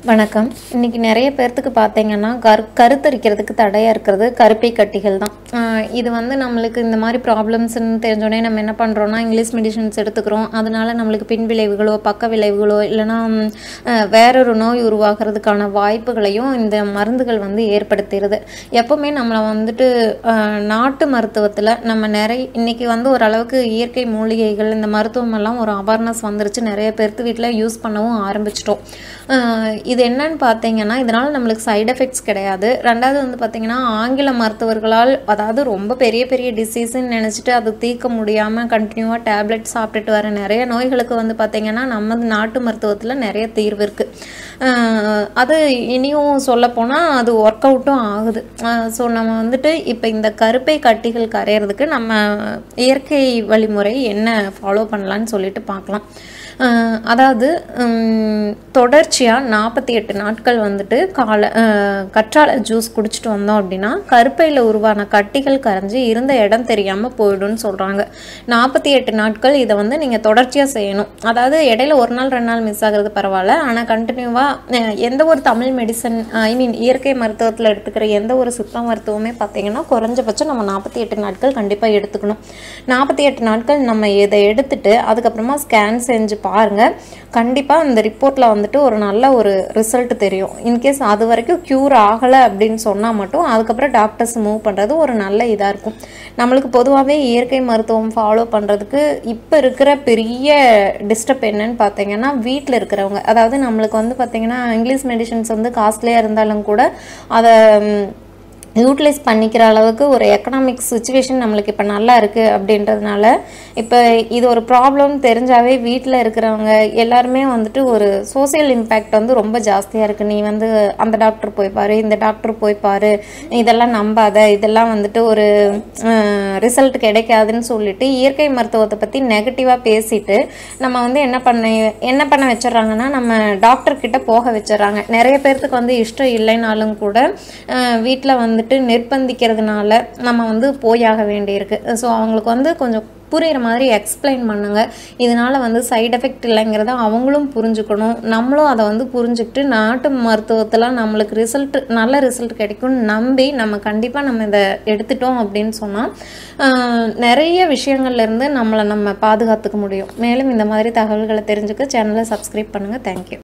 வணக்கம் இன்னைக்கு நிறைய பேர்த்துக்கு பார்த்தீங்கன்னா கரு கருத்தரிக்கிறதுக்கு தடையாக இருக்கிறது கருப்பை கட்டிகள் தான் ஆஹ் இது வந்து நம்மளுக்கு இந்த மாதிரி ப்ராப்ளம்ஸ்னு தெரிஞ்சோடனே நம்ம என்ன பண்ணுறோம்னா இங்கிலீஷ் மெடிசன்ஸ் எடுத்துக்கிறோம் அதனால நம்மளுக்கு பின் விளைவுகளோ பக்க விளைவுகளோ இல்லைன்னா ம், ஆஹ் வேறொரு நோய் உருவாகிறதுக்கான வாய்ப்புகளையும் இந்த மருந்துகள் வந்து ஏற்படுத்திடுது எப்பவுமே நம்மளை வந்துட்டு ஆஹ் நாட்டு மருத்துவத்தில் நம்ம நிறைய இன்னைக்கு வந்து ஓரளவுக்கு இயற்கை மூலிகைகள் இந்த மருத்துவம் எல்லாம் ஒரு அவேர்னஸ் வந்துருச்சு நிறைய பேர்த்து வீட்டில் யூஸ் பண்ணவும் ஆரம்பிச்சிட்டோம் ஆஹ் இது என்னன்னு பார்த்தீங்கன்னா இதனால் நம்மளுக்கு சைடு எஃபெக்ட்ஸ் கிடையாது ரெண்டாவது வந்து பார்த்தீங்கன்னா ஆங்கில மருத்துவர்களால் அதாவது ரொம்ப பெரிய பெரிய டிசீஸ்ன்னு நினச்சிட்டு அது தீர்க்க முடியாமல் கண்டினியூவாக டேப்லெட் சாப்பிட்டுட்டு வர நிறைய நோய்களுக்கு வந்து பார்த்தீங்கன்னா நம்ம நாட்டு மருத்துவத்தில் நிறைய தீர்வு இருக்குது அது இனியும் சொல்லப்போனால் அது ஒர்க் அவுட்டும் ஆகுது ஸோ நம்ம வந்துட்டு இப்போ இந்த கருப்பை கட்டிகள் கரையிறதுக்கு நம்ம இயற்கை வழிமுறை என்ன ஃபாலோ பண்ணலான்னு சொல்லிட்டு பார்க்கலாம் அஹ் அதாவது உம், தொடர்ச்சியாக நாற்பத்தி எட்டு நாட்கள் வந்துட்டு காலை அஹ், கற்றாழை ஜூஸ் குடிச்சிட்டு வந்தோம் அப்படின்னா கருப்பையில் உருவான கட்டிகள் கரைஞ்சி இருந்த இடம் தெரியாமல் போயிடும்னு சொல்கிறாங்க நாற்பத்தி எட்டு நாட்கள் இதை வந்து நீங்கள் தொடர்ச்சியாக செய்யணும் அதாவது இடையில ஒரு நாள் ரெண்டு நாள் மிஸ் ஆகுறது பரவாயில்ல ஆனால் கண்டினியூவாக எந்த ஒரு தமிழ் மெடிசன் ஐ மீன் இயற்கை மருத்துவத்தில் எடுத்துக்கிற எந்த ஒரு சித்த மருத்துவமே பார்த்தீங்கன்னா குறைஞ்சபட்சம் நம்ம நாற்பத்தி எட்டு நாட்கள் கண்டிப்பாக எடுத்துக்கணும் நாற்பத்தி எட்டு நாட்கள் நம்ம இதை எடுத்துட்டு அதுக்கப்புறமா ஸ்கேன் செஞ்சு பாருங்க கண்டிப்பாக இந்த ரிப்போர்ட்டில் வந்துட்டு ஒரு நல்ல ஒரு ரிசல்ட் தெரியும் இன்கேஸ் அது வரைக்கும் க்யூர் ஆகலை அப்படின்னு சொன்னால் மட்டும் அதுக்கப்புறம் டாக்டர்ஸ் மூவ் பண்ணுறது ஒரு நல்ல இதாக இருக்கும் நம்மளுக்கு பொதுவாகவே இயற்கை மருத்துவம் ஃபாலோ பண்ணுறதுக்கு இப்போ இருக்கிற பெரிய டிஸ்டர்ப் என்னன்னு பார்த்தீங்கன்னா வீட்டில் இருக்கிறவங்க அதாவது நம்மளுக்கு வந்து பார்த்தீங்கன்னா இங்கிலீஷ் மெடிசன்ஸ் வந்து காஸ்ட்லியாக இருந்தாலும் கூட அதை ம், யூட்டிலைஸ் பண்ணிக்கிற அளவுக்கு ஒரு எக்கனாமிக் சுச்சுவேஷன் நம்மளுக்கு இப்போ நல்லா இருக்குது அப்படின்றதுனால இப்போ இது ஒரு ப்ராப்ளம் தெரிஞ்சாவே வீட்டில் இருக்கிறவங்க எல்லாருமே வந்துட்டு ஒரு சோஷியல் இம்பேக்ட் வந்து ரொம்ப ஜாஸ்தியாக இருக்குது நீ வந்து அந்த டாக்டர் போய் பாரு இந்த டாக்டர் போய் பாரு இதெல்லாம் நம்பாத இதெல்லாம் வந்துட்டு ஒரு ரிசல்ட் கிடைக்காதுன்னு சொல்லிட்டு இயற்கை மருத்துவத்தை பற்றி நெகட்டிவாக பேசிட்டு நம்ம வந்து என்ன பண்ண என்ன பண்ண வச்சிடறாங்கன்னா நம்ம டாக்டர் கிட்ட போக வச்சிடறாங்க நிறைய பேர்த்துக்கு வந்து இஷ்டம் இல்லைனாலும் கூட வீட்டில் வந்துட்டு நிர்பந்திக்கிறதுனால நம்ம வந்து போயாக வேண்டியிருக்கு ஸோ அவங்களுக்கு வந்து கொஞ்சம் புரிகிற மாதிரி எக்ஸ்பிளைன் பண்ணுங்க இதனால வந்து சைடு எஃபெக்ட் இல்லைங்கிறத அவங்களும் புரிஞ்சுக்கணும் நம்மளும் அதை வந்து புரிஞ்சுக்கிட்டு நாட்டு மருத்துவத்தில் நம்மளுக்கு ரிசல்ட் நல்ல ரிசல்ட் கிடைக்கும்னு நம்பி நம்ம கண்டிப்பாக நம்ம இதை எடுத்துட்டோம் அப்படின்னு சொன்னால் நிறைய விஷயங்கள்ல இருந்து நம்மளை நம்ம பாதுகாத்துக்க முடியும் மேலும் இந்த மாதிரி தகவல்களை தெரிஞ்சுக்க சேனலை சப்ஸ்கிரைப் பண்ணுங்கள் தேங்க்யூ